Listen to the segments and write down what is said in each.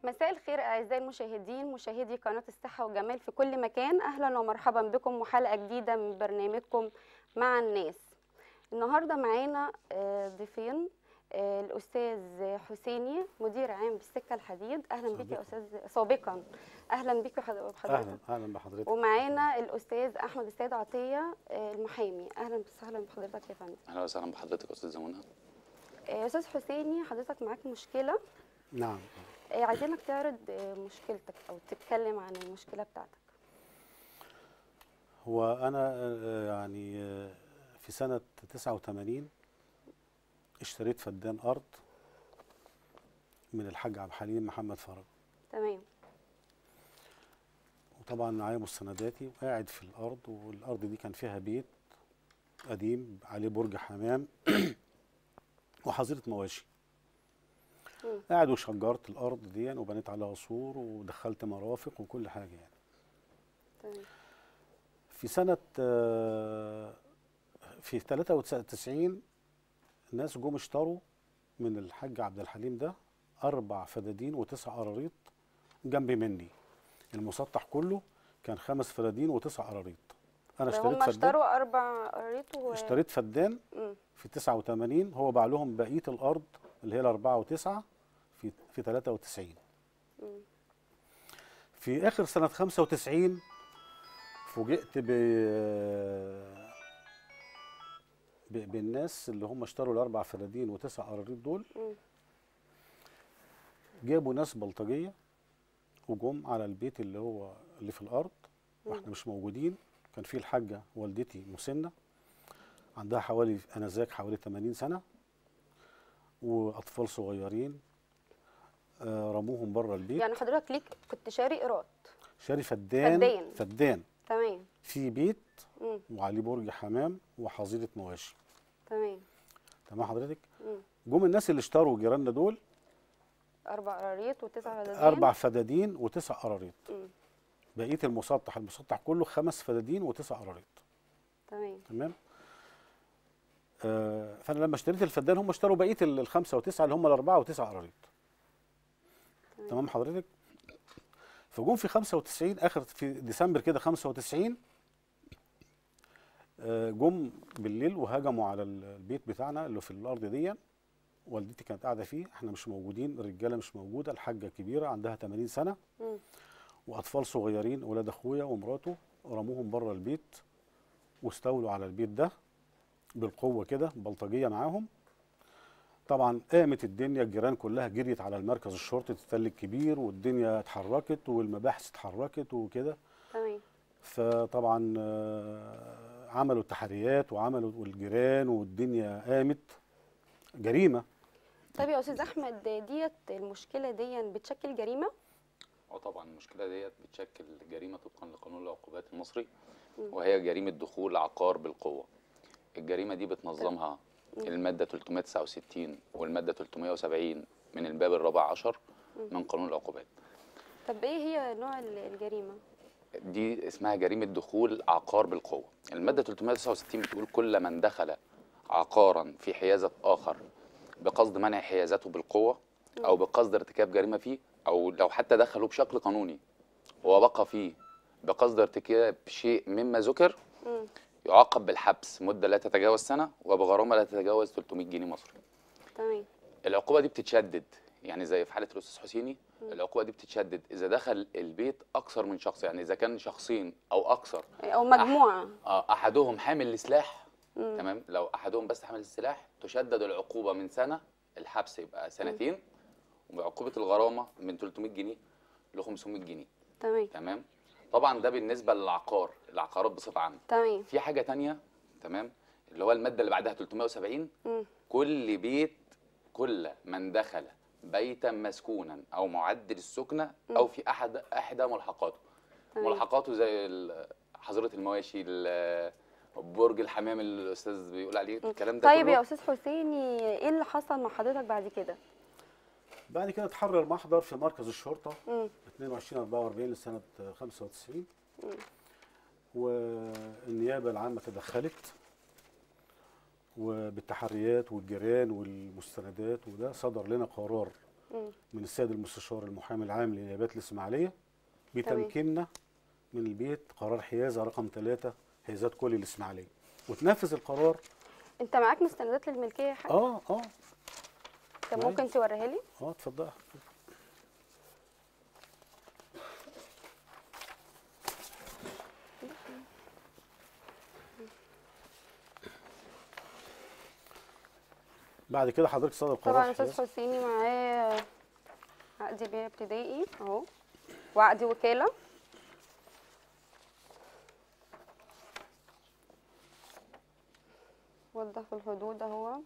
مساء الخير اعزائي المشاهدين مشاهدي قناه الصحه والجمال في كل مكان اهلا ومرحبا بكم وحلقه جديده من برنامجكم مع الناس النهارده معانا آه، ضيفين آه، الاستاذ حسيني مدير عام بالسكه الحديد اهلا بيك يا سابقاً. استاذ سابقا اهلا بيك وحض- وبحضرتك اهلا اهلا بحضرتك ومعانا الاستاذ احمد السيد عطيه آه، المحامي اهلا وسهلا بحضرتك يا فندم اهلا وسهلا بحضرتك يا استاذه منى آه، يا استاذ حسيني حضرتك معاك مشكله نعم آه، عايزينك تعرض آه، مشكلتك او تتكلم عن المشكله بتاعتك هو انا آه، يعني آه، في سنه 89 اشتريت فدان ارض من الحاج عبد الحليم محمد فرج تمام وطبعا معايا مستنداتي وقاعد في الارض والارض دي كان فيها بيت قديم عليه برج حمام وحظيره مواشي مم. قاعد وشجرت الارض دي وبنيت عليها سور ودخلت مرافق وكل حاجه يعني تمام في سنة آه، في 93 الناس جم اشتروا من الحاج عبد الحليم ده أربع فدادين وتسع قراريط جنب مني المسطح كله كان خمس فدادين وتسع قراريط أنا ده اشتريت هم فدان اشتروا اربع قريت و... اشتريت فدان مم. في 89 هو باع لهم بقية الأرض اللي هي الأربعة وتسعة في في 93 مم. في اخر سنه 95 فوجئت ب ب- بالناس اللي هم اشتروا الاربع فدادين وتسع قراريط دول مم. جابوا ناس بلطجيه وجم على البيت اللي هو اللي في الارض واحنا مش موجودين كان في الحاجه والدتي مسنه عندها حوالي انذاك حوالي 80 سنه واطفال صغيرين آه، رموهم بره البيت يعني حضرتك ليك كنت شاري ايراد شاري فدان فدان. فدان تمام في بيت مم. وعليه برج حمام وحظيره مواشي تمام تمام حضرتك مم. جم الناس اللي اشتروا جيراننا دول اربع قراريط وتسع فدادين اربع فدادين وتسع قراريط مم. بقيه المسطح المسطح كله خمس فدادين وتسع قراريط تمام تمام آه فانا لما اشتريت الفدان هم اشتروا بقيه ال- الخمسه وتسعه اللي هم الاربعه وتسع قراريط تمام حضرتك فجم في 95 اخر في ديسمبر كده 95 آه، جم بالليل وهجموا على ال- البيت بتاعنا اللي في الارض دي والدتي كانت قاعده فيه احنا مش موجودين الرجاله مش موجوده الحاجه كبيره عندها 80 سنه مم. واطفال صغيرين ولاد اخويا ومراته رموهم بره البيت واستولوا على البيت ده بالقوه كده بلطجيه معاهم طبعا قامت الدنيا الجيران كلها جريت على المركز الشرطي التل الكبير والدنيا اتحركت والمباحث اتحركت وكده تمام فطبعا آه، عملوا تحريات وعملوا والجيران والدنيا قامت جريمه طيب يا استاذ احمد ديت المشكله دي بتشكل جريمه اه طبعا المشكله ديت بتشكل جريمه طبقا لقانون العقوبات المصري وهي جريمه دخول عقار بالقوه الجريمه دي بتنظمها الماده 369 والماده 370 من الباب الرابع عشر من قانون العقوبات طب ايه هي نوع ال- الجريمه دي اسمها جريمه دخول عقار بالقوه الماده 369 بتقول كل من دخل عقارا في حيازه اخر بقصد منع حيازته بالقوه او بقصد ارتكاب جريمه فيه او لو حتى دخلوا بشكل قانوني وبقى فيه بقصد ارتكاب شيء مما ذكر مم. يعاقب بالحبس مده لا تتجاوز سنه وبغرامه لا تتجاوز 300 جنيه مصري تمام العقوبه دي بتتشدد يعني زي في حاله الاستاذ حسيني العقوبه دي بتتشدد اذا دخل البيت اكثر من شخص يعني اذا كان شخصين او اكثر او مجموعه آه، احدهم حامل لسلاح تمام لو احدهم بس حامل السلاح تشدد العقوبه من سنه الحبس يبقى سنتين وعقوبه الغرامه من 300 جنيه ل 500 جنيه تمام تمام طبعا ده بالنسبه للعقار العقارات بصفه عامه تمام في حاجه تانية تمام اللي هو الماده اللي بعدها 370 مم. كل بيت كل من دخل بيتا مسكونا او معد للسكنه او في احد احدى ملحقاته تمام. ملحقاته زي ال- حظيره المواشي ال- برج الحمام اللي الاستاذ بيقول عليه الكلام ده طيب كله يا استاذ حسيني ايه اللي حصل مع حضرتك بعد كده بعد كده اتحرر محضر في مركز الشرطه مم. 22 44 لسنه 95 والنيابه العامه تدخلت وبالتحريات والجيران والمستندات وده صدر لنا قرار مم. من السيد المستشار المحامي العام لنيابات الاسماعيليه بتمكيننا من البيت قرار حيازه رقم 3 حيازات كل الاسماعيليه وتنفذ القرار انت معاك مستندات للملكيه يا حاج اه اه طب معايا. ممكن توريها لي اه اتفضل بعد كده حضرتك صدر قرار طبعا استاذ حيازة. حسيني معاه عقد بيع ابتدائي اهو وعقد وكاله وضح في الحدود اهو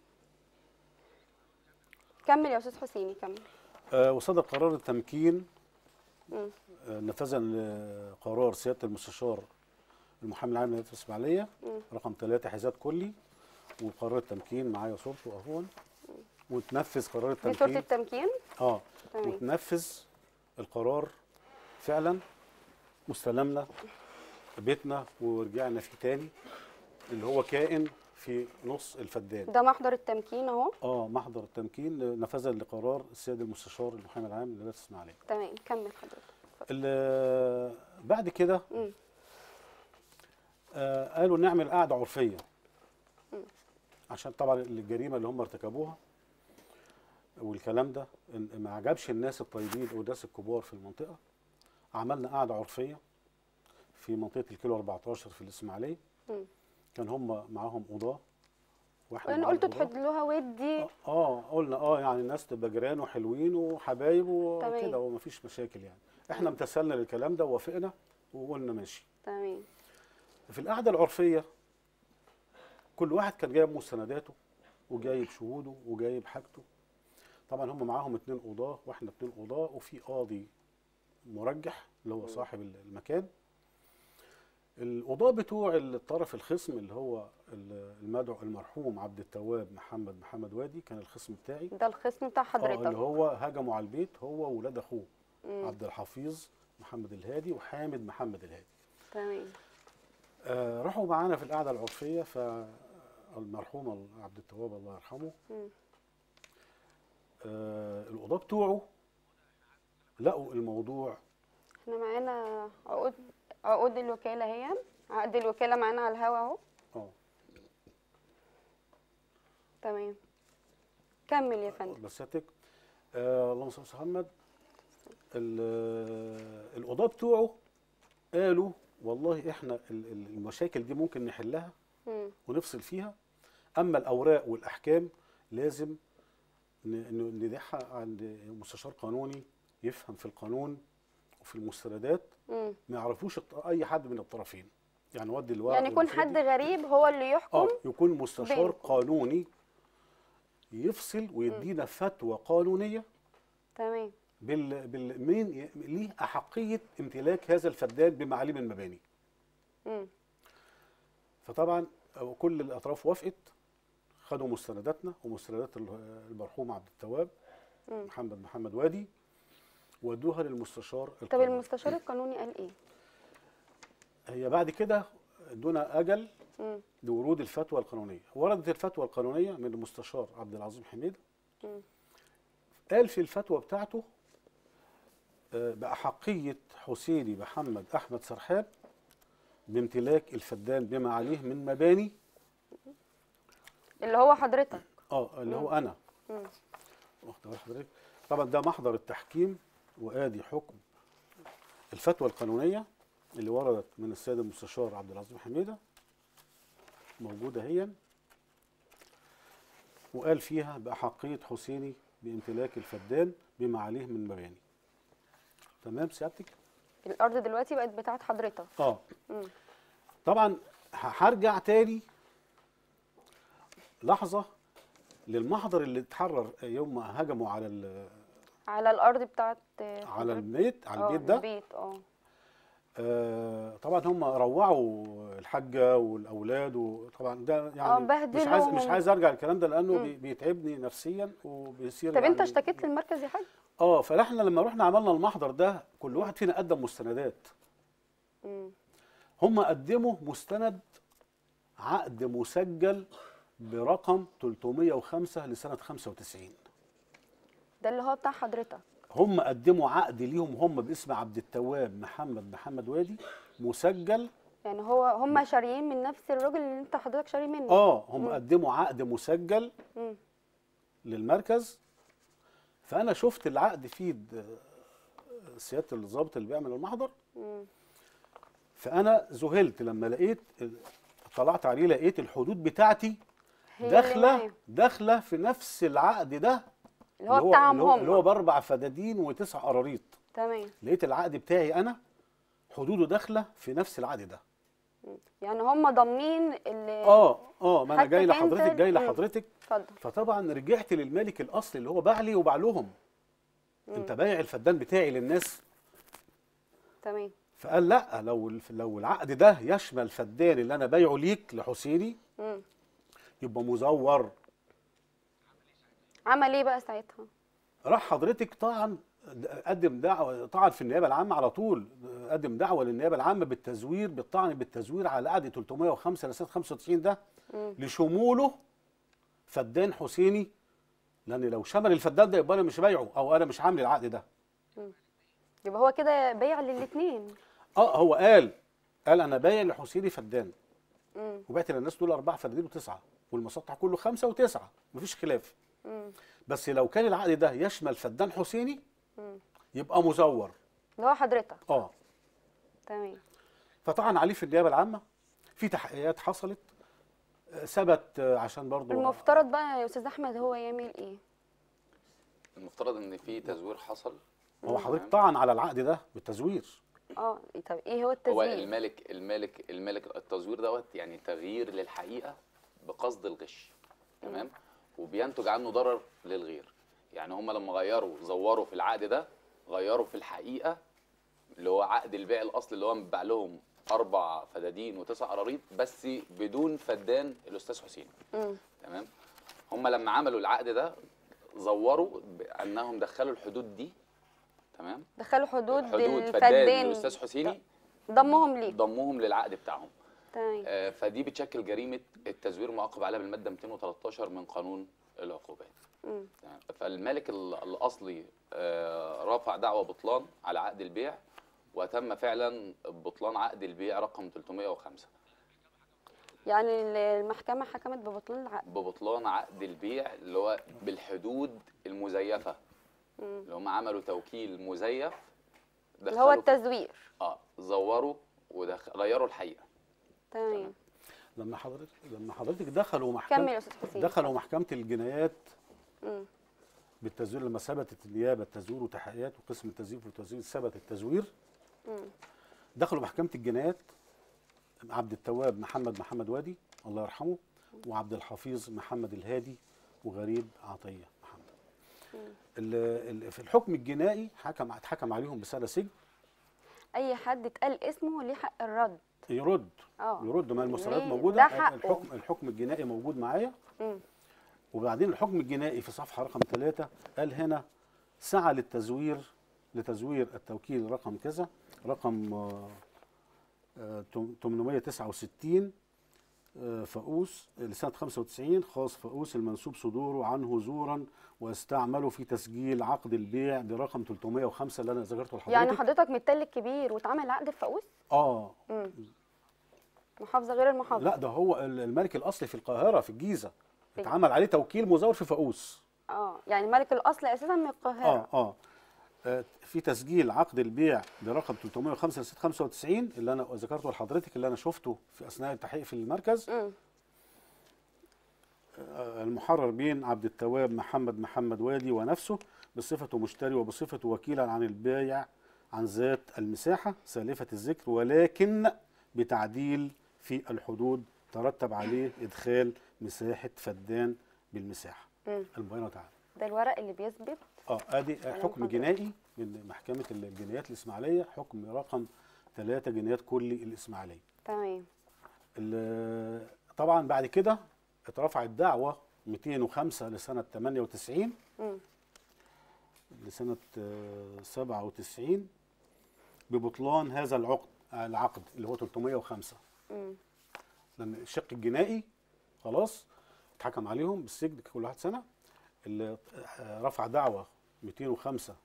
كمل يا استاذ حسيني كمل آه وصدر قرار التمكين مم. آه نفذا لقرار سياده المستشار المحامي العام لنيابه الاسماعيليه مم. رقم 3 حيازات كلي وقرار التمكين معايا صورته اهون وتنفذ قرار دي صوره التمكين التمكين اه تمام وتنفذ القرار فعلا واستلمنا بيتنا ورجعنا فيه تاني اللي هو كائن في نص الفدان ده محضر التمكين اهو اه محضر التمكين نفذا لقرار السيد المستشار المحامي العام للولايات الاسماعيليه تمام كمل حضرتك ال- بعد كده مم. آه قالوا نعمل قاعده عرفيه عشان طبعا الجريمه اللي هم ارتكبوها والكلام ده إن- ما عجبش الناس الطيبين او الناس الكبار في المنطقه عملنا قاعده عرفيه في منطقه الكيلو 14 في الاسماعيليه مم. كان هم معاهم قضاه واحنا انا معانا قلت قضاة. تحلوها ودي اه آه، قلنا اه يعني الناس تبقى جيران وحلوين وحبايب تمام. وكده ومفيش مشاكل يعني احنا امتثلنا للكلام ده ووافقنا وقلنا ماشي تمام في القعده العرفيه كل واحد كان جايب مستنداته وجايب شهوده وجايب حاجته طبعا هم معاهم اتنين قضاه واحنا اتنين قضاه وفي قاضي مرجح اللي هو صاحب المكان القضاه بتوع الطرف الخصم اللي هو المدعو المرحوم عبد التواب محمد محمد وادي كان الخصم بتاعي ده الخصم بتاع اه اللي حضرتك هو هجموا على البيت هو وولاد اخوه مم. عبد الحفيظ محمد الهادي وحامد محمد الهادي تمام آه راحوا معانا في القعده العرفيه فالمرحوم عبد التواب الله يرحمه مم. آه القضاه بتوعه لقوا الموضوع احنا معانا عقود عقود الوكالة هي عقد الوكالة معانا على الهوا اهو اه تمام كمل يا فندم بساتك آه اللهم صل على محمد ال- القضاه بتوعه قالوا والله احنا ال- ال- المشاكل دي ممكن نحلها مم. ونفصل فيها اما الاوراق والاحكام لازم ن- ن- ندعها عند مستشار قانوني يفهم في القانون وفي المستندات مم. ما يعرفوش الط- اي حد من الطرفين يعني ودي الورق يعني يكون المفروض حد غريب هو اللي يحكم اه يكون مستشار بينكم. قانوني يفصل ويدينا فتوى قانونيه تمام بال بال مين ي- ليه احقيه امتلاك هذا الفدان بمعالم المباني مم. فطبعا كل الاطراف وافقت خدوا مستنداتنا ومستندات ال- المرحوم عبد التواب مم. محمد محمد وادي ودوها للمستشار طب القانوني. المستشار القانوني قال ايه هي بعد كده ادونا اجل مم. لورود الفتوى القانونيه وردت الفتوى القانونيه من المستشار عبد العظيم حميد مم. قال في الفتوى بتاعته آه، بأحقية حسيني محمد أحمد سرحاب بامتلاك الفدان بما عليه من مباني اللي هو حضرتك اه اللي هو أنا مم. واخد بال حضرتك طبعا ده محضر التحكيم وآدي حكم الفتوى القانونية اللي وردت من السيد المستشار عبد العظيم حميدة موجودة هي وقال فيها بأحقية حسيني بامتلاك الفدان بما عليه من مباني تمام سيادتك؟ الارض دلوقتي بقت بتاعت حضرتك اه مم. طبعا ه- هرجع تاني لحظة للمحضر اللي اتحرر يوم ما هجموا على ال- على الارض بتاعت على حضرتك. البيت على آه، البيت ده البيت اه آه طبعا هم روعوا الحاجه والاولاد وطبعا ده آه، يعني مش عايز مش بهدلوهم. عايز ارجع الكلام ده لانه مم. بي- بيتعبني نفسيا وبيصير طب انت يعني- اشتكيت للمركز يا حاج اه فاحنا لما رحنا عملنا المحضر ده كل واحد فينا قدم مستندات مم. هم قدموا مستند عقد مسجل برقم 305 لسنه 95 ده اللي هو بتاع حضرتك هم قدموا عقد ليهم هم باسم عبد التواب محمد محمد وادي مسجل يعني هو هم شاريين من نفس الراجل اللي انت حضرتك شاري منه اه هم مم. قدموا عقد مسجل مم. للمركز فانا شفت العقد فيه د- سياده الضابط اللي بيعمل المحضر مم. فانا ذهلت لما لقيت طلعت عليه لقيت الحدود بتاعتي هي اللي داخله معاه. داخله في نفس العقد ده اللي هو بتاعهم اللي هو, هم اللي هو باربع فدادين وتسع قراريط تمام لقيت العقد بتاعي انا حدوده داخله في نفس العقد ده يعني هم ضامنين اللي اه اه ما انا حتى جاي كان لحضرتك تل- جاي مم. لحضرتك اتفضل فطبعا رجعت للمالك الاصلي اللي هو باع لي وباع لهم انت بايع الفدان بتاعي للناس تمام فقال لا لو الف- لو العقد ده يشمل فدان اللي انا بايعه ليك لحسيني مم. يبقى مزور عمل ايه بقى ساعتها راح حضرتك طعن قدم دعوه طعن في النيابه العامه على طول قدم دعوه للنيابه العامه بالتزوير بالطعن بالتزوير على عقد 305 لسنه 95 ده مم. لشموله فدان حسيني لان لو شمل الفدان ده يبقى انا مش بايعه او انا مش عامل العقد ده يبقى هو كده بيع للاثنين اه هو قال قال انا بايع لحسيني فدان مم. وبعت للناس دول اربعه فدادين وتسعه والمسطح كله خمسه وتسعه مفيش خلاف مم. بس لو كان العقد ده يشمل فدان حسيني مم. يبقى مزور اللي هو حضرتك اه تمام فطعن عليه في النيابه العامه في تحقيقات حصلت آه، ثبت آه، عشان برضه المفترض بقى يا استاذ احمد هو يعمل ايه المفترض ان في تزوير حصل هو حضرتك تمام. طعن على العقد ده بالتزوير اه طب ايه هو هو التزوير المالك المالك المالك التزوير دوت يعني تغيير للحقيقه بقصد الغش تمام وبينتج عنه ضرر للغير يعني هم لما غيروا زوروا في العقد ده غيروا في الحقيقه اللي هو عقد البيع الاصلي اللي هو مباع لهم اربع فدادين وتسع قراريط بس بدون فدان الاستاذ حسين مم. تمام هم لما عملوا العقد ده زوروا بانهم دخلوا الحدود دي تمام دخلوا حدود, حدود فدان الفدان الاستاذ حسيني ضمهم ليه ضموهم للعقد بتاعهم تمام آه، فدي بتشكل جريمه التزوير معاقب عليها بالماده 213 من قانون العقوبات مم. تمام؟ فالمالك ال- الاصلي آه، رفع دعوى بطلان على عقد البيع وتم فعلا بطلان عقد البيع رقم 305 يعني ال- المحكمه حكمت ببطلان العقد ببطلان عقد البيع اللي هو بالحدود المزيفه مم. اللي هم عملوا توكيل مزيف اللي هو دخلوا في- التزوير اه زوروا وغيروا الحقيقه تمام لما حضرتك لما حضرتك دخلوا كمل محكمه يا استاذ حسين دخلوا محكمه الجنايات مم. بالتزوير لما ثبتت النيابه التزوير وتحقيقات وقسم التزييف والتزوير ثبت التزوير مم. دخلوا محكمه الجنايات عبد التواب محمد محمد وادي الله يرحمه وعبد الحفيظ محمد الهادي وغريب عطيه محمد ال- ال- في الحكم الجنائي حكم اتحكم عليهم بسنه سجن اي حد اتقال اسمه ليه حق الرد يرد اه يرد ما المستندات ليه؟ موجوده ده حقه. الحكم الحكم الجنائي موجود معايا مم. وبعدين الحكم الجنائي في صفحه رقم ثلاثة قال هنا سعى للتزوير لتزوير التوكيل رقم كذا رقم آه، آه، تم- 869 آه، فؤوس لسنة 95 خاص فؤوس المنسوب صدوره عنه زورا واستعمله في تسجيل عقد البيع برقم 305 اللي انا ذكرته لحضرتك يعني حضرتك متل كبير واتعمل عقد في فاقوس اه مم. محافظه غير المحافظه لا ده هو ال- الملك الاصلي في القاهره في الجيزه اتعمل عليه توكيل مزور في فؤوس اه يعني ملك الاصل اساسا من القاهره اه اه آه، في تسجيل عقد البيع برقم 305 لسنه 95 اللي انا ذكرته لحضرتك اللي انا شفته في اثناء التحقيق في المركز مم. آه، المحرر بين عبد التواب محمد محمد وادي ونفسه بصفته مشتري وبصفته وكيلا عن البايع عن ذات المساحه سالفه الذكر ولكن بتعديل في الحدود ترتب عليه ادخال مساحه فدان بالمساحه مم. المبينه تعالى ده الورق اللي بيثبت اه ادي كلام حكم حضرتك. جنائي من محكمه الجنايات الاسماعيليه حكم رقم 3 جنايات كلي الاسماعيليه تمام ال- طبعا بعد كده اترفعت دعوه 205 لسنه 98 مم. لسنه آه، 97 ببطلان هذا العقد العقد اللي هو 305 مم. لان الشق الجنائي خلاص اتحكم عليهم بالسجن كل واحد سنه اللي آه، رفع دعوه 205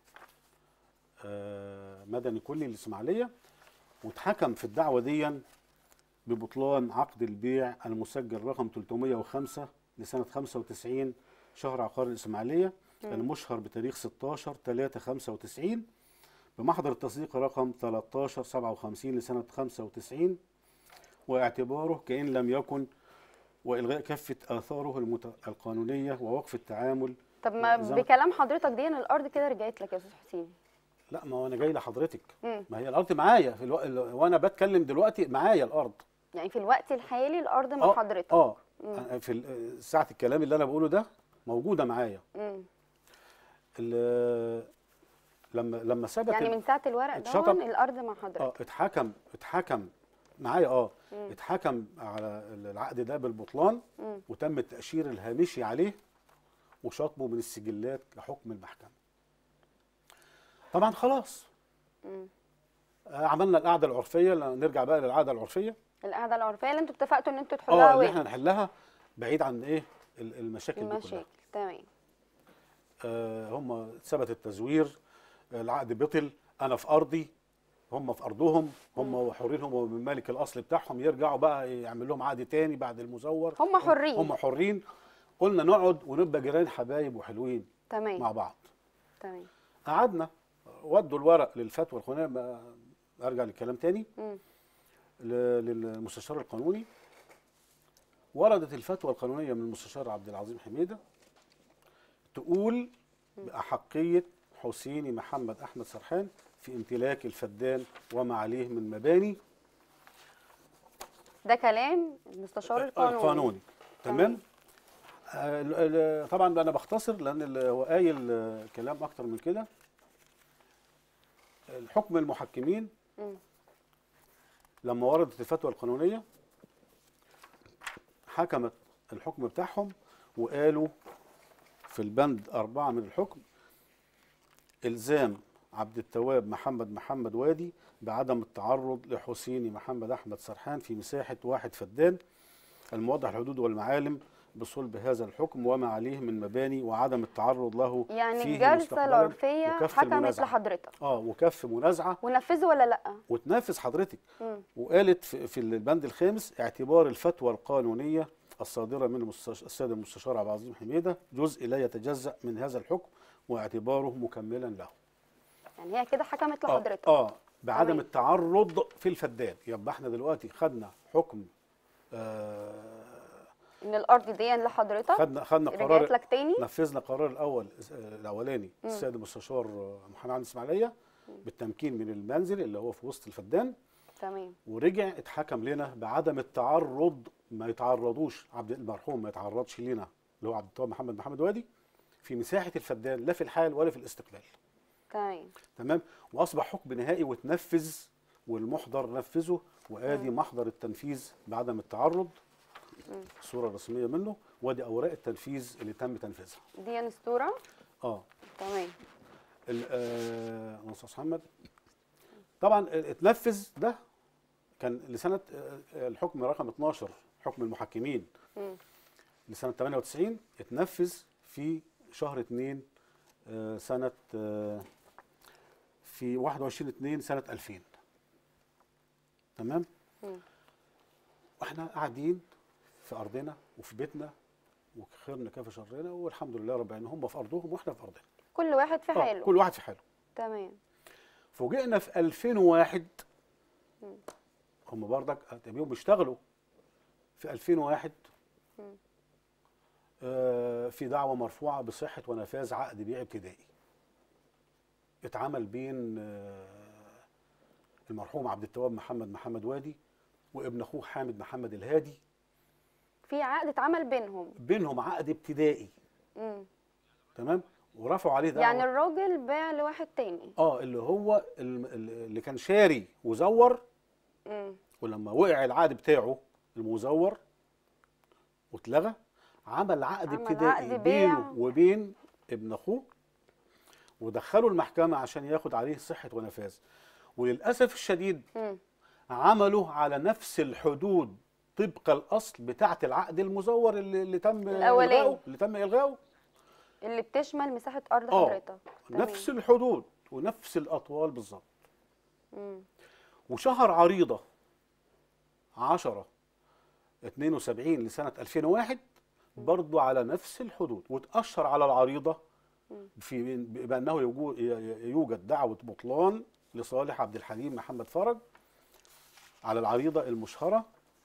آه، مدني كلي الاسماعيليه واتحكم في الدعوه دي ببطلان عقد البيع المسجل رقم 305 لسنه 95 شهر عقار الاسماعيليه المشهر بتاريخ 16 3 95 بمحضر التصديق رقم 13 57 لسنه 95 واعتباره كأن لم يكن وإلغاء كافة آثاره المت... القانونية ووقف التعامل طب ما زم- بكلام حضرتك دي أنا الارض كده رجعت لك يا استاذ حسين لا ما هو أنا جاي لحضرتك مم. ما هي الأرض معايا في الو... ال- وأنا بتكلم دلوقتي معايا الأرض يعني في الوقت الحالي الارض مع آه، حضرتك اه أنا في ال- ساعة الكلام اللي أنا بقوله ده موجودة معايا مم. ال- لما لما ثبت يعني ال- من ساعه الورق اتشطب. ده الارض مع حضرتك اه اتحكم اتحكم معايا اه مم. اتحكم على العقد ده بالبطلان مم. وتم التأشير الهامشي عليه وشطبه من السجلات كحكم المحكمة طبعا خلاص مم. آه، عملنا القعدة العرفية لا، نرجع بقى للقعدة العرفية القعده العرفيه اللي انتوا اتفقتوا ان انتوا اه تحلوها اللي وين احنا نحلها بعيد عن ايه ال- المشاكل دي كلها المشاكل تمام آه هم ثبت التزوير آه، العقد بطل انا في ارضي هم في ارضهم هم حرين هم من مالك الاصل بتاعهم يرجعوا بقى يعمل لهم عقد تاني بعد المزور هم حرين. هم حرين قلنا نقعد ونبقى جيران حبايب وحلوين مع تمام بعض تمام قعدنا ودوا الورق للفتوى القانونيه ما- ارجع للكلام تاني مم. ل- للمستشار القانوني وردت الفتوى القانونيه من المستشار عبد العظيم حميده تقول باحقيه حسيني محمد احمد سرحان في امتلاك الفدان وما عليه من مباني ده كلام المستشار القانوني القانوني تمام آه، ال- ال- طبعا انا بختصر لان ال- هو قايل آه، كلام اكتر من كده الحكم المحكمين مم. لما وردت الفتوى القانونيه حكمت الحكم بتاعهم وقالوا في البند أربعة من الحكم إلزام عبد التواب محمد محمد وادي بعدم التعرض لحسيني محمد أحمد سرحان في مساحة واحد فدان الموضح الحدود والمعالم بصلب هذا الحكم وما عليه من مباني وعدم التعرض له يعني فيه الجلسه مستقبلاً العرفيه وكف حكمت المنازعة. لحضرتك اه وكف منازعه ونفذوا ولا لا وتنافس حضرتك مم. وقالت في في البند الخامس اعتبار الفتوى القانونيه الصادره من المستش- السيد المستشار عبد العظيم حميده جزء لا يتجزا من هذا الحكم واعتباره مكملا له. يعني هي كده حكمت اه, لحضرتك آه بعدم تمام. التعرض في الفدان يبقى احنا دلوقتي خدنا حكم آه ان الارض دي لحضرتك خدنا خدنا رجعت قرار لك تاني نفذنا قرار الاول آه، الاولاني السيد المستشار آه، محمد عبد الاسماعيليه بالتمكين من المنزل اللي هو في وسط الفدان تمام ورجع اتحكم لنا بعدم التعرض ما يتعرضوش عبد المرحوم ما يتعرضش لنا اللي هو عبد التواب محمد محمد وادي في مساحه الفدان لا في الحال ولا في الاستقبال تمام تمام واصبح حكم نهائي وتنفذ والمحضر نفذه وادي محضر التنفيذ بعدم التعرض الصوره الرسميه منه وادي اوراق التنفيذ اللي تم تنفيذها دي اسطوره اه تمام ال- آه، استاذ محمد طبعا اتنفذ ده كان لسنه آه، الحكم رقم 12 حكم المحكمين مم. لسنه 98 اتنفذ في شهر 2 آه، سنه آه، في 21 2 سنه 2000 تمام مم. واحنا قاعدين في ارضنا وفي بيتنا وخيرنا كيف شرنا والحمد لله رب العالمين هم في ارضهم واحنا في ارضنا كل واحد في آه، حاله كل واحد في حاله تمام فوجئنا في 2001 هم برضك هتلاقيهم بيشتغلوا في 2001 آه في دعوة مرفوعة بصحة ونفاذ عقد بيع ابتدائي اتعمل بين آه المرحوم عبد التواب محمد محمد وادي وابن اخوه حامد محمد الهادي في عقد اتعمل بينهم بينهم عقد ابتدائي مم. تمام ورفعوا عليه دعوة يعني الراجل باع لواحد تاني اه اللي هو الم- اللي كان شاري وزور مم. ولما وقع العقد بتاعه المزور واتلغى عمل عقد عمل ابتدائي عقد بيع. بينه وبين ابن اخوه ودخله المحكمه عشان ياخد عليه صحه ونفاذ وللاسف الشديد مم. عملوا على نفس الحدود طبق الاصل بتاعه العقد المزور اللي, اللي تم الأولاني. الغائه اللي تم الغائه اللي بتشمل مساحه ارض آه. حضرتك تمام. نفس الحدود ونفس الاطوال بالظبط مم. وشهر عريضه 10 72 لسنه 2001 برضو على نفس الحدود وتأشر على العريضه في بانه يوجو- يوجد دعوه بطلان لصالح عبد الحليم محمد فرج على العريضه المشهره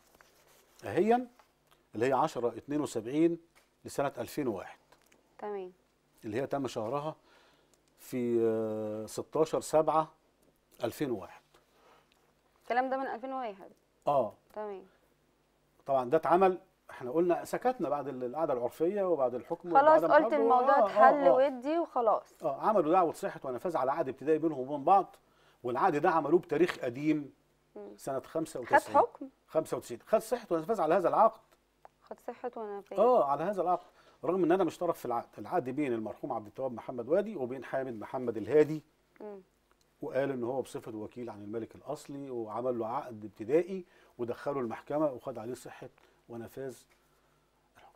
اهيا اللي هي 10 72 لسنه 2001 تمام اللي هي تم شهرها في آه، 16 7 2001 الكلام ده من 2001 اه تمام طبعا ده اتعمل احنا قلنا سكتنا بعد القعده العرفيه وبعد الحكم خلاص وبعد قلت محاضرة. الموضوع آه، اتحل آه، آه. ودي وخلاص اه عملوا دعوه صحه ونفاذ على عقد ابتدائي بينهم وبين بعض والعقد ده عملوه بتاريخ قديم سنه 95 خد حكم 95 خد صحه ونفاذ على هذا العقد خد صحه ونفاذ اه على هذا العقد رغم ان انا مش طرف في العقد العقد بين المرحوم عبد التواب محمد وادي وبين حامد محمد الهادي مم. وقال ان هو بصفته وكيل عن الملك الاصلي وعمل له عقد ابتدائي ودخله المحكمه وخد عليه صحه ونفاذ الحكم.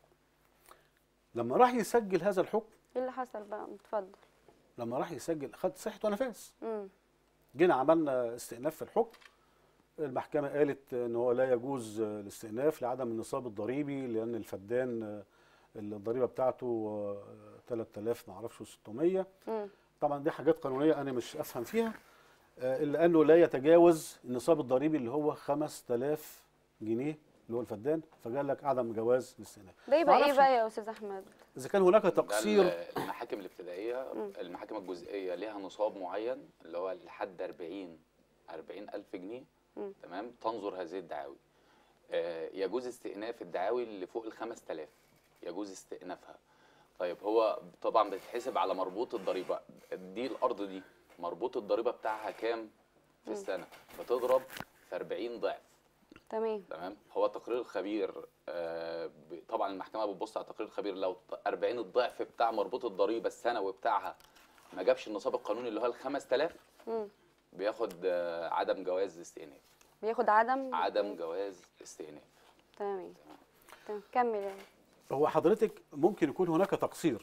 لما راح يسجل هذا الحكم ايه اللي حصل بقى اتفضل لما راح يسجل خد صحه ونفاذ مم. جينا عملنا استئناف في الحكم المحكمة قالت ان هو لا يجوز الاستئناف لعدم النصاب الضريبي لان الفدان الضريبة بتاعته 3000 ما اعرفش 600 مم. طبعا دي حاجات قانونية انا مش افهم فيها آه، الا انه لا يتجاوز النصاب الضريبي اللي هو 5000 جنيه اللي هو الفدان فقال لك عدم جواز الاستئناف ده يبقى ايه معرفش بقى يا استاذ احمد اذا كان هناك ده تقصير ال- المحاكم الابتدائيه المحاكم الجزئيه ليها نصاب معين اللي هو لحد 40 40 الف جنيه مم. تمام تنظر هذه الدعاوي آه، يجوز استئناف الدعاوي اللي فوق ال 5000 يجوز استئنافها طيب هو طبعا بتتحسب على مربوط الضريبه دي الارض دي مربوط الضريبه بتاعها كام في السنه بتضرب في 40 ضعف تمام تمام هو تقرير الخبير آه، ب- طبعا المحكمه بتبص على تقرير الخبير لو ط- 40 الضعف بتاع مربوط الضريبه السنوي بتاعها ما جابش النصاب القانوني اللي هو ال 5000 مم. بياخد آه، عدم جواز استئناف بياخد عدم عدم جواز استئناف تمام تمام كمل يعني هو حضرتك ممكن يكون هناك تقصير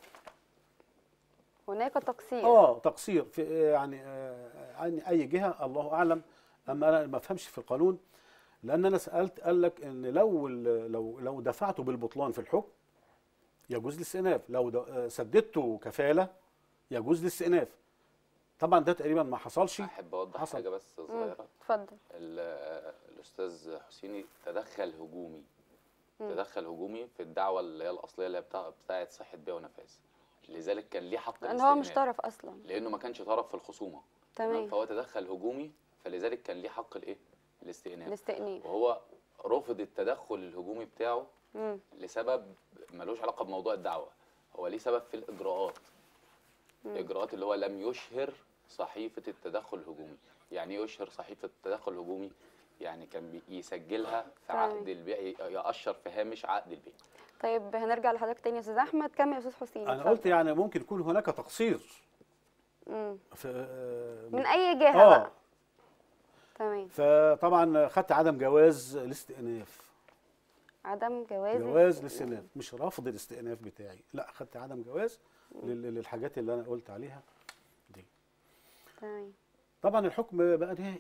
هناك تقصير اه تقصير في يعني آه، عن اي جهه الله اعلم اما انا ما افهمش في القانون لان انا سالت قال لك ان لو ال- لو لو دفعته بالبطلان في الحكم يجوز الاستئناف لو د- آه، سددته كفاله يجوز الاستئناف طبعا ده تقريبا ما حصلش احب اوضح حصل. حاجه بس مم. صغيره اتفضل ال- آه، الاستاذ حسيني تدخل هجومي مم. تدخل هجومي في الدعوه اللي هي الاصليه اللي هي بتاع بتاعه صحه بيع ونفاذ لذلك كان ليه حق لان هو مش الاستئناف. طرف اصلا لانه ما كانش طرف في الخصومه تمام فهو تدخل هجومي فلذلك كان ليه حق الايه الاستئناف الاستئناف وهو رفض التدخل الهجومي بتاعه مم. لسبب ملوش علاقه بموضوع الدعوه هو ليه سبب في الاجراءات الاجراءات اللي هو لم يشهر صحيفه التدخل الهجومي يعني ايه يشهر صحيفه التدخل الهجومي يعني كان بي- يسجلها في تمام. عقد البيع ي- يأشر في هامش عقد البيع طيب هنرجع لحضرتك تاني يا استاذ احمد كمل يا استاذ حسين انا اتفضل. قلت يعني ممكن يكون هناك تقصير مم. في آه، من اي جهه اه بقى تمام فطبعا خدت عدم جواز الاستئناف عدم جواز جواز الاستئناف مش رافض الاستئناف بتاعي لا خدت عدم جواز لل- للحاجات اللي انا قلت عليها دي تمام طبعا الحكم بقى نهائي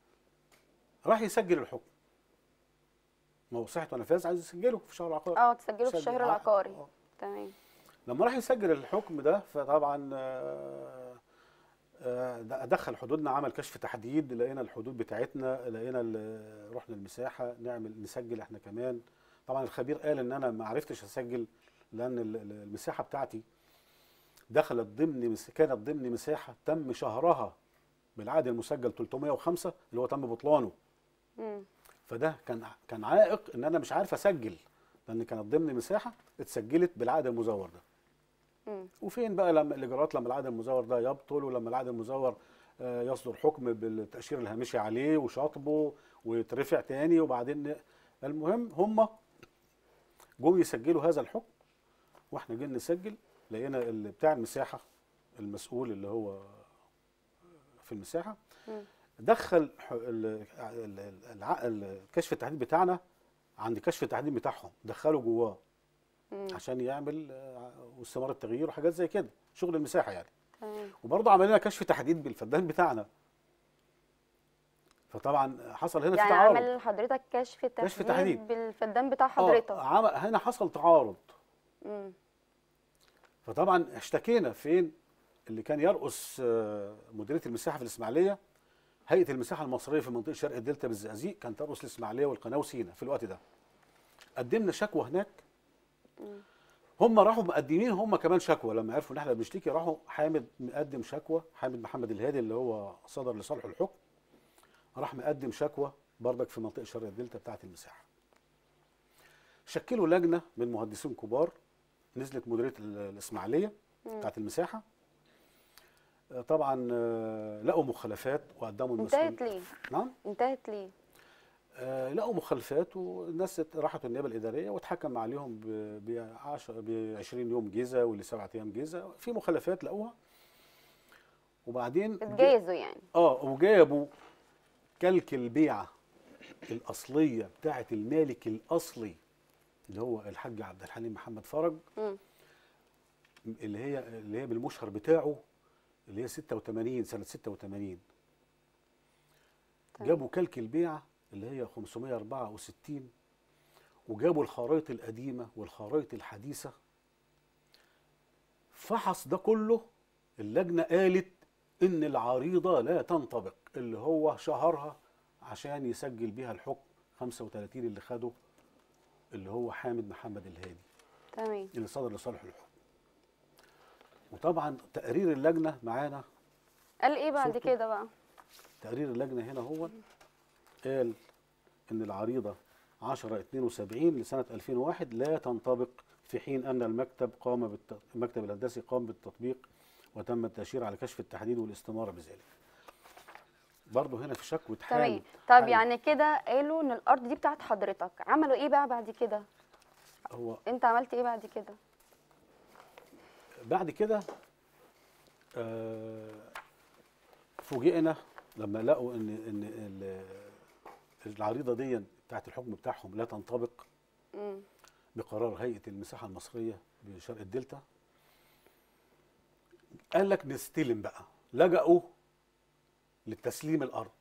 راح يسجل الحكم ما هو صحة ونفاذ عايز يسجله في شهر العقار اه تسجله في سجل الشهر عقد. العقاري آه. تمام لما راح يسجل الحكم ده فطبعا آه، آه، د- دخل حدودنا عمل كشف تحديد لقينا الحدود بتاعتنا لقينا ال- رحنا المساحه نعمل نسجل احنا كمان طبعا الخبير قال ان انا ما عرفتش اسجل لان ال- ال- المساحه بتاعتي دخلت ضمن مس- كانت ضمن مساحه تم شهرها بالعقد المسجل 305 اللي هو تم بطلانه مم. فده كان كان عائق ان انا مش عارف اسجل لان كانت ضمن مساحه اتسجلت بالعقد المزور ده مم. وفين بقى لما الاجراءات لما العقد المزور ده يبطل ولما العقد المزور آه، يصدر حكم بالتاشير الهامشي عليه وشطبه ويترفع تاني وبعدين ن- المهم هم جم يسجلوا هذا الحكم واحنا جينا نسجل لقينا اللي بتاع المساحه المسؤول اللي هو في المساحه مم. دخل ح- ال- ال- الع- ال- كشف التحديد بتاعنا عند كشف التحديد بتاعهم دخلوا جواه مم. عشان يعمل آه، واستمارة تغيير وحاجات زي كده شغل المساحه يعني تمام وبرضه عملنا كشف تحديد بالفدان بتاعنا فطبعا حصل هنا يعني في تعارض عمل حضرتك كشف تحديد, كشف تحديد. بالفدان بتاع آه، حضرتك عمل هنا حصل تعارض مم. فطبعا اشتكينا فين اللي كان يرأس آه، مديريه المساحه في الاسماعيليه هيئه المساحه المصريه في منطقه شرق الدلتا بالزقازيق كانت ترأس الاسماعيليه والقناه وسينا في الوقت ده قدمنا شكوى هناك هم راحوا مقدمين هم كمان شكوى لما عرفوا ان احنا بنشتكي راحوا حامد مقدم شكوى حامد محمد الهادي اللي هو صدر لصالح الحكم راح مقدم شكوى بردك في منطقه شرق الدلتا بتاعه المساحه شكلوا لجنه من مهندسين كبار نزلت مديريه ال- الاسماعيليه بتاعه المساحه آه، طبعا آه، لقوا مخالفات وقدموا المسؤول انتهت ليه؟ نعم انتهت ليه؟ آه، لقوا مخالفات والناس راحت النيابه الاداريه واتحكم عليهم ب 20 يوم جيزه واللي سبعة ايام جيزه في مخالفات لقوها وبعدين اتجازوا يعني اه وجابوا كلك البيعه الاصليه بتاعه المالك الاصلي اللي هو الحاج عبد الحليم محمد فرج مم. اللي هي اللي هي بالمشهر بتاعه اللي هي 86 سنه 86 تمام. جابوا كلك البيعه اللي هي 564 وجابوا الخرائط القديمه والخرائط الحديثه فحص ده كله اللجنه قالت ان العريضه لا تنطبق اللي هو شهرها عشان يسجل بيها الحكم 35 اللي خده اللي هو حامد محمد الهادي تمام اللي صدر لصالح الحكم وطبعا تقرير اللجنه معانا قال ايه بعد صورته. كده بقى؟ تقرير اللجنه هنا هو قال ان العريضه 1072 لسنه 2001 لا تنطبق في حين ان المكتب قام بالت... المكتب الهندسي قام بالتطبيق وتم التاشير على كشف التحديد والاستماره بذلك. برضه هنا في شكوى تمام حامد طب حامد. يعني كده قالوا ان الارض دي بتاعت حضرتك عملوا ايه بقى بعد كده؟ هو انت عملت ايه بعد كده؟ بعد كده آه، فوجئنا لما لقوا ان ان ال- العريضه دي بتاعت الحكم بتاعهم لا تنطبق مم. بقرار هيئه المساحه المصريه بشرق الدلتا قال لك نستلم بقى لجأوا للتسليم الارض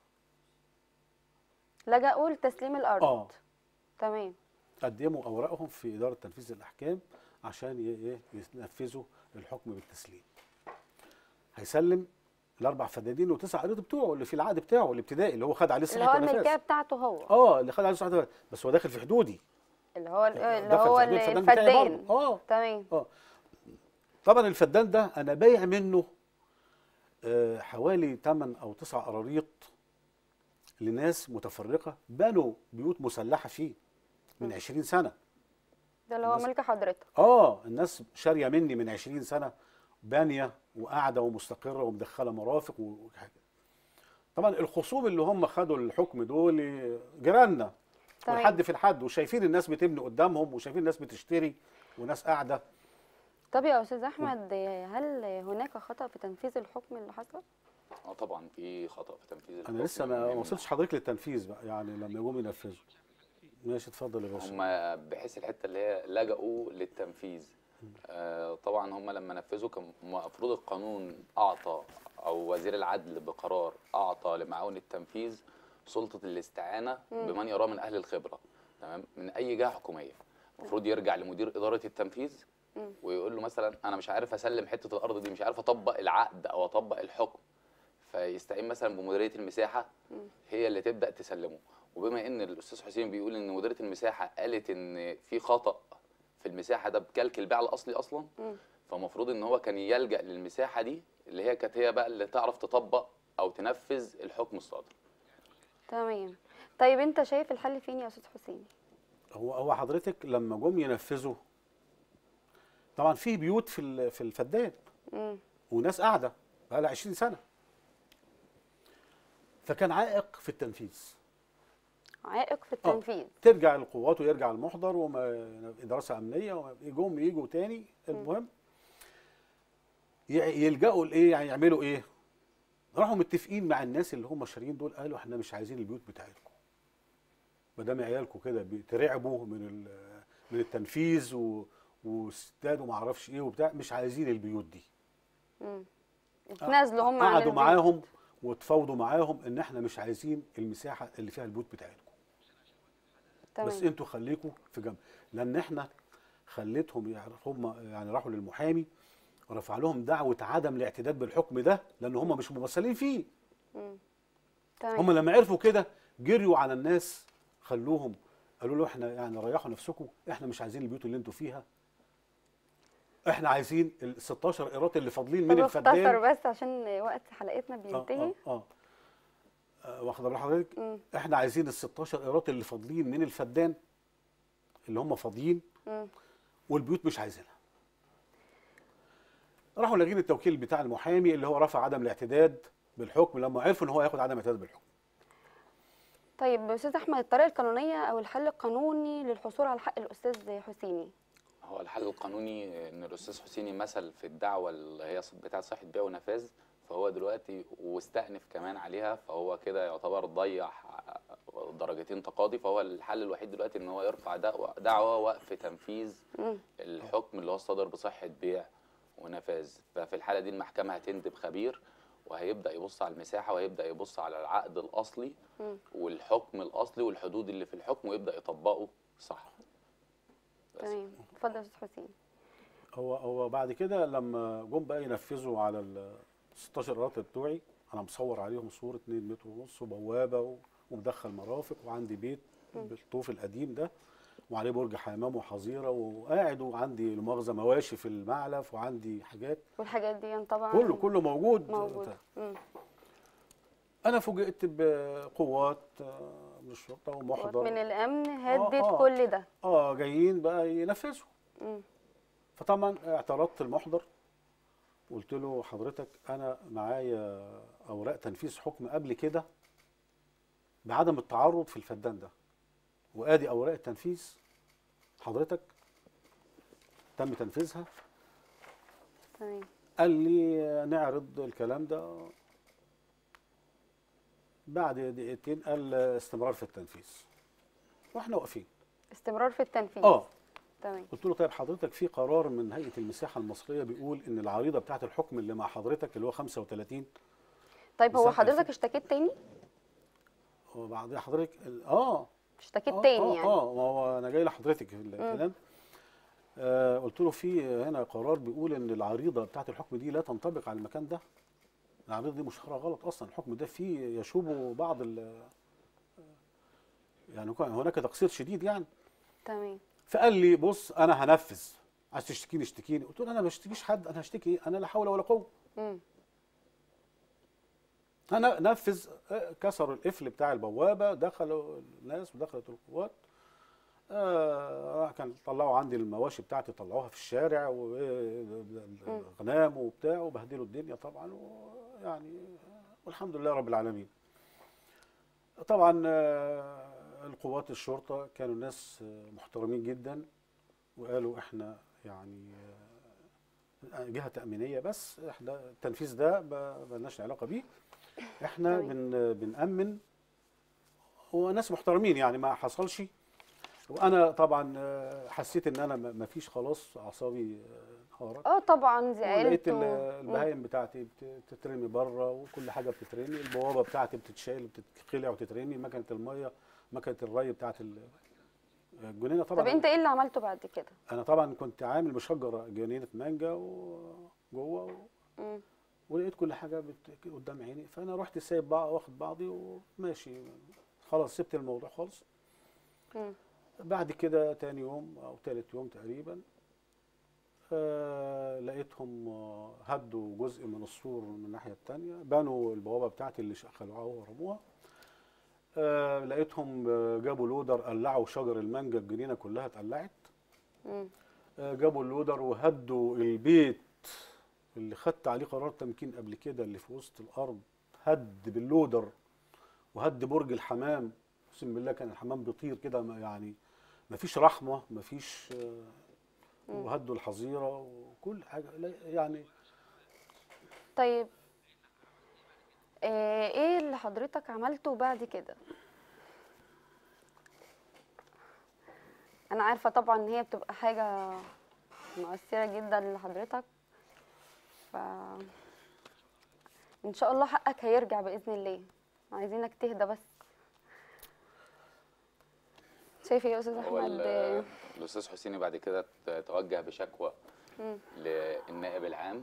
لجأوا لتسليم الارض اه تمام قدموا اوراقهم في اداره تنفيذ الاحكام عشان ي- إيه ينفذوا الحكم بالتسليم هيسلم الاربع فدادين وتسع ارض بتوعه اللي في العقد بتاعه الابتدائي اللي هو خد عليه اللي صحه هو ونفاذ الملكيه بتاعته هو اه اللي خد عليه صحه ونفاذ بس هو داخل في حدودي اللي هو اللي دخل هو في حدود الفدان بتاعي الفدان برضه. اه تمام اه طبعا الفدان ده انا بايع منه آه، حوالي 8 او 9 قراريط لناس متفرقه بنوا بيوت مسلحه فيه من 20 سنه ده اللي هو الناس- ملك حضرتك اه الناس شاريه مني من 20 سنه بانيه وقاعده ومستقره ومدخله مرافق وحاجه طبعا الخصوم اللي هم خدوا الحكم دول جيراننا تمام. والحد في الحد وشايفين الناس بتبني قدامهم وشايفين الناس بتشتري وناس قاعده طب يا استاذ احمد هل هناك خطأ في تنفيذ الحكم اللي حصل؟ اه طبعا في خطا في تنفيذ انا الحكم لسه ما من- وصلتش حضرتك للتنفيذ بقى يعني لما يقوم ينفذوا ماشي اتفضل يا باشا هم بحيث الحته اللي هي لجأوا للتنفيذ آه طبعا هم لما نفذوا كان المفروض القانون اعطى او وزير العدل بقرار اعطى لمعاون التنفيذ سلطه الاستعانه بمن يراه من اهل الخبره تمام من اي جهه حكوميه المفروض يرجع لمدير اداره التنفيذ مم. ويقول له مثلا انا مش عارف اسلم حته الارض دي مش عارف اطبق العقد او اطبق الحكم فيستعين مثلا بمديريه المساحه هي اللي تبدا تسلمه وبما ان الاستاذ حسين بيقول ان مديريه المساحه قالت ان في خطا في المساحه ده بكلك البيع الاصلي اصلا مم. فالمفروض ان هو كان يلجا للمساحه دي اللي هي كانت هي بقى اللي تعرف تطبق او تنفذ الحكم الصادر تمام طيب انت شايف الحل فين يا استاذ حسين؟ هو هو حضرتك لما جم ينفذوا طبعا في بيوت في ال- في الفدان مم. وناس قاعده بقى لها 20 سنه فكان عائق في التنفيذ عائق في آه. التنفيذ ترجع القوات ويرجع المحضر وما دراسه امنيه وما يجوا يجوا تاني المهم ي- يلجأوا لايه يعني يعملوا ايه راحوا متفقين مع الناس اللي هم شاريين دول قالوا احنا مش عايزين البيوت بتاعتكم ما دام عيالكم كده بترعبوا من ال- من التنفيذ و... واستاد وما اعرفش ايه وبتاع مش عايزين البيوت دي مم. اتنازلوا هم عن قعدوا البيت. معاهم وتفاوضوا معاهم ان احنا مش عايزين المساحه اللي فيها البيوت بتاعتكم تمام. بس انتوا خليكم في جنب لان احنا خليتهم يعرف- هم يعني راحوا للمحامي رفع لهم دعوه عدم الاعتداد بالحكم ده لان هم مش ممثلين فيه تمام هم لما عرفوا كده جريوا على الناس خلوهم قالوا له احنا يعني ريحوا نفسكم احنا مش عايزين البيوت اللي انتوا فيها احنا عايزين ال 16 قيراط اللي فاضلين من طب الفدان اختصر بس عشان وقت حلقتنا اه بينتهي اه, آه. آه واخده بال حضرتك مم. احنا عايزين ال 16 قيراط اللي فاضلين من الفدان اللي هم فاضيين مم. والبيوت مش عايزينها راحوا لاجين التوكيل بتاع المحامي اللي هو رفع عدم الاعتداد بالحكم لما عرفوا ان هو ياخد عدم الاعتداد بالحكم طيب استاذ احمد الطريقه القانونيه او الحل القانوني للحصول على حق الاستاذ حسيني هو الحل القانوني ان الاستاذ حسيني مثل في الدعوه اللي هي بتاعه صحه بيع ونفاذ فهو دلوقتي واستأنف كمان عليها فهو كده يعتبر ضيع درجتين تقاضي فهو الحل الوحيد دلوقتي ان هو يرفع دعوه دعوه وقف تنفيذ مم. الحكم اللي هو صدر بصحه بيع ونفاذ ففي الحاله دي المحكمه هتندب خبير وهيبدا يبص على المساحه وهيبدا يبص على العقد الاصلي مم. والحكم الاصلي والحدود اللي في الحكم ويبدا يطبقه صح بس. تمام اتفضل يا استاذ حسين هو هو بعد كده لما جم بقى ينفذوا على ال 16 قيراط بتوعي انا مصور عليهم صوره 2 متر ونص وبوابه و- ومدخل مرافق وعندي بيت بالطوف القديم ده وعليه برج حمام وحظيره وقاعد وعندي لمؤاخذه مواشي في المعلف وعندي حاجات والحاجات دي طبعا كله كله موجود موجود مم. انا فوجئت بقوات آه، من الشرطه ومحضر من الامن هدد آه. كل ده اه جايين بقى ينفذوا مم. فطبعا اعترضت المحضر قلت له حضرتك انا معايا اوراق تنفيذ حكم قبل كده بعدم التعرض في الفدان ده وادي اوراق التنفيذ حضرتك تم تنفيذها تمام قال لي نعرض الكلام ده بعد دقيقتين قال استمرار في التنفيذ واحنا واقفين استمرار في التنفيذ اه تمام قلت له طيب حضرتك في قرار من هيئه المساحه المصريه بيقول ان العريضه بتاعه الحكم اللي مع حضرتك اللي هو 35 طيب هو مساحة حضرتك الفيلم. اشتكيت تاني وبعدين حضرتك ال- اه اشتكيت آه، تاني اه يعني اه ما هو انا جاي لحضرتك في الكلام آه قلت له في هنا قرار بيقول ان العريضه بتاعه الحكم دي لا تنطبق على المكان ده العريضه دي مشهوره غلط اصلا الحكم ده فيه يشوب بعض ال يعني كان هناك تقصير شديد يعني تمام فقال لي بص انا هنفذ عايز تشتكيني اشتكيني قلت له انا ما بشتكيش حد انا هشتكي ايه انا لا حول ولا قوه مم. انا نفذ آه، كسروا القفل بتاع البوابه دخلوا الناس ودخلت القوات آه كان طلعوا عندي المواشي بتاعتي طلعوها في الشارع والغنام وبتاع وبهدلوا الدنيا طبعا ويعني والحمد لله رب العالمين طبعا آه، القوات الشرطه كانوا ناس آه، محترمين جدا وقالوا احنا يعني آه، جهه تامينيه بس احنا التنفيذ ده ما لناش علاقه بيه احنا تمام. بن بنامن وناس محترمين يعني ما حصلش وانا طبعا آه، حسيت ان انا ما ما فيش خلاص اعصابي آه، انهارت اه طبعا لقيت زعلت ال- و- مم. البهايم بتاعتي بت- بتترمي بره وكل حاجه بتترمي البوابه بتاعتي بتتشال وبتتخلع وتترمي مكنه الميه مكنه الري بتاعت ال- الجنينه طبعا طب انت ايه اللي عملته بعد كده انا طبعا كنت عامل مشجر جنينه مانجا وجوه و... مم. ولقيت كل حاجه بت... قدام عيني فانا رحت سايب بقى واخد بعضي وماشي خلاص سبت الموضوع خالص مم. بعد كده تاني يوم او تالت يوم تقريبا آه لقيتهم آه هدوا جزء من السور من الناحيه التانيه بنوا البوابه بتاعتي اللي خلعوها ورموها آه لقيتهم آه جابوا لودر قلعوا شجر المانجا الجنينه كلها اتقلعت مم. آه، جابوا اللودر وهدوا البيت اللي خدت عليه قرار تمكين قبل كده اللي في وسط الارض هد باللودر وهد برج الحمام اقسم بالله كان الحمام بيطير كده ما- يعني ما فيش رحمه ما فيش وهدوا الحظيره وكل حاجه لا- يعني طيب آه، ايه اللي حضرتك عملته بعد كده انا عارفه طبعا ان هي بتبقى حاجه مؤثره جدا لحضرتك ف ان شاء الله حقك هيرجع باذن الله عايزينك تهدى بس شايف ايه يا استاذ هو احمد ال- الاستاذ حسيني بعد كده ت- توجه بشكوى مم. للنائب العام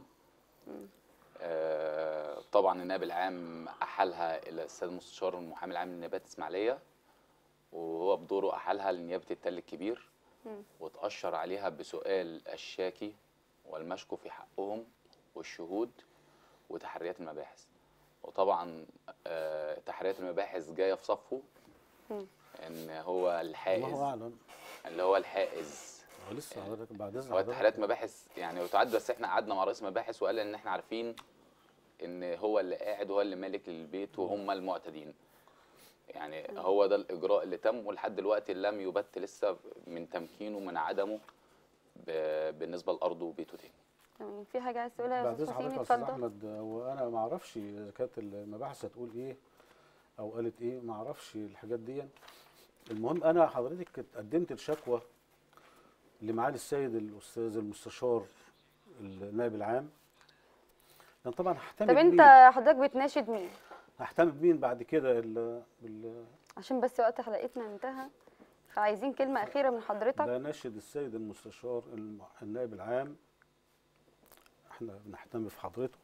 آه، طبعا النائب العام احالها الى السيد المستشار المحامي العام للنيابات الاسماعيليه وهو بدوره احالها لنيابه التل الكبير مم. وتاشر عليها بسؤال الشاكي والمشكو في حقهم والشهود وتحريات المباحث وطبعا آه، تحريات المباحث جايه في صفه مم. ان هو الحائز الله اعلم اللي هو الحائز هو لسه حضرتك بعد اذن هو حضرتك. تحريات مباحث يعني وتعد بس احنا قعدنا مع رئيس مباحث وقال ان احنا عارفين ان هو اللي قاعد وهو اللي مالك للبيت وهم المعتدين يعني هو ده الاجراء اللي تم ولحد دلوقتي لم يبت لسه من تمكينه من عدمه ب- بالنسبه لارضه وبيته تاني تمام في حاجه عايز تقولها يا بعد استاذ اذن حسيني حضرتك يا استاذ اتفضل احمد وانا ما اعرفش اذا كانت المباحث هتقول ايه او قالت ايه ما اعرفش الحاجات دي المهم انا حضرتك كنت قدمت الشكوى لمعالي السيد الاستاذ المستشار النائب العام لان طبعا ههتم طب انت بمين حضرتك بتناشد مين ههتم بمين بعد كده ال- بال- عشان بس وقت حلقتنا انتهى فعايزين كلمه اخيره من حضرتك بناشد السيد المستشار الم- النائب العام احنا بنحتمي في حضرته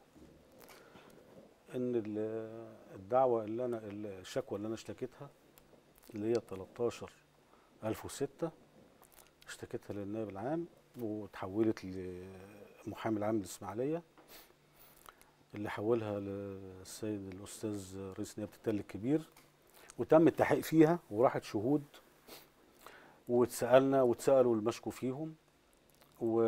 ان ال- الدعوه اللي انا الشكوى اللي انا اشتكيتها اللي هي 13006 اشتكيتها للنائب العام وتحولت للمحامي العام للاسماعيليه اللي حولها للسيد الاستاذ رئيس نيابه التل الكبير وتم التحقيق فيها وراحت شهود واتسالنا واتسالوا المشكو فيهم و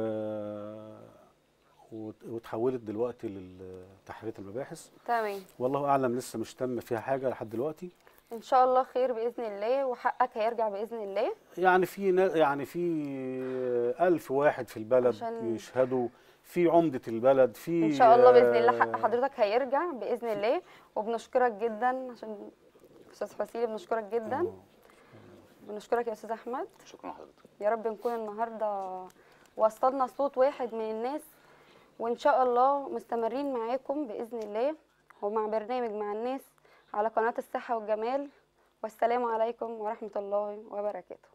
وت- وتحولت دلوقتي لتحرية المباحث تمام والله اعلم لسه مش تم فيها حاجه لحد دلوقتي ان شاء الله خير باذن الله وحقك هيرجع باذن الله يعني في نا- يعني في ألف واحد في البلد عشان- يشهدوا في عمدة البلد في ان شاء الله باذن الله حق آه، حضرتك هيرجع باذن الله وبنشكرك جدا عشان استاذ حسين بنشكرك جدا آه. بنشكرك يا استاذ احمد شكرا لحضرتك يا رب نكون النهارده وصلنا صوت واحد من الناس وان شاء الله مستمرين معاكم باذن الله ومع برنامج مع الناس على قناه الصحه والجمال والسلام عليكم ورحمه الله وبركاته